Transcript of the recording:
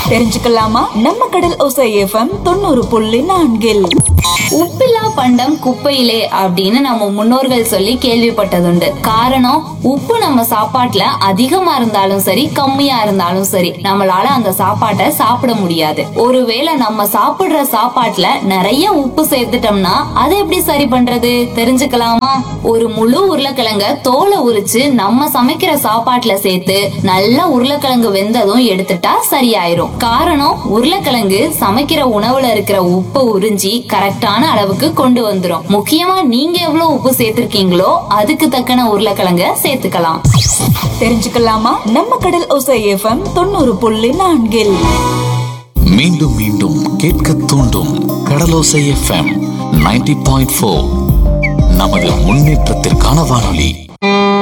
தெரிஞ்சுக்கலாமா நம்ம கடல் ஒசை எஃப்எம் தொண்ணூறு புள்ளி நான்கில் உப்பில்லா பண்டம் குப்பையிலே அப்படின்னு நம்ம முன்னோர்கள் சொல்லி கேள்விப்பட்டதுண்டு காரணம் உப்பு நம்ம சாப்பாட்டுல அதிகமா இருந்தாலும் சரி கம்மியா இருந்தாலும் சரி நம்மளால அந்த சாப்பாட்டை சாப்பிட முடியாது ஒருவேளை நம்ம சாப்பிடுற சாப்பாட்டுல நிறைய உப்பு சேர்த்துட்டோம்னா அதை எப்படி சரி பண்றது தெரிஞ்சுக்கலாமா ஒரு முழு உருளைக்கிழங்க தோலை உரிச்சு நம்ம சமைக்கிற சாப்பாட்டுல சேர்த்து நல்லா உருளைக்கிழங்கு வெந்ததும் எடுத்துட்டா சரியாயிரும் காரணம் உருளைக்கிழங்கு சமைக்கிற உணவுல இருக்கிற உப்பு உறிஞ்சி கரெக்டான அளவுக்கு கொண்டு வந்துரும் முக்கியமா நீங்க எவ்வளவு உப்பு சேர்த்திருக்கீங்களோ அதுக்கு தக்கன உருளைக்கிழங்க சேர்த்துக்கலாம் தெரிஞ்சுக்கலாமா நம்ம கடல் ஒசை எஃப்எம் தொண்ணூறு புள்ளி நான்கில் மீண்டும் மீண்டும் கேட்க தூண்டும் Kadalosai FM ninety point four நமது முன்னேற்றத்திற்கான வானொலி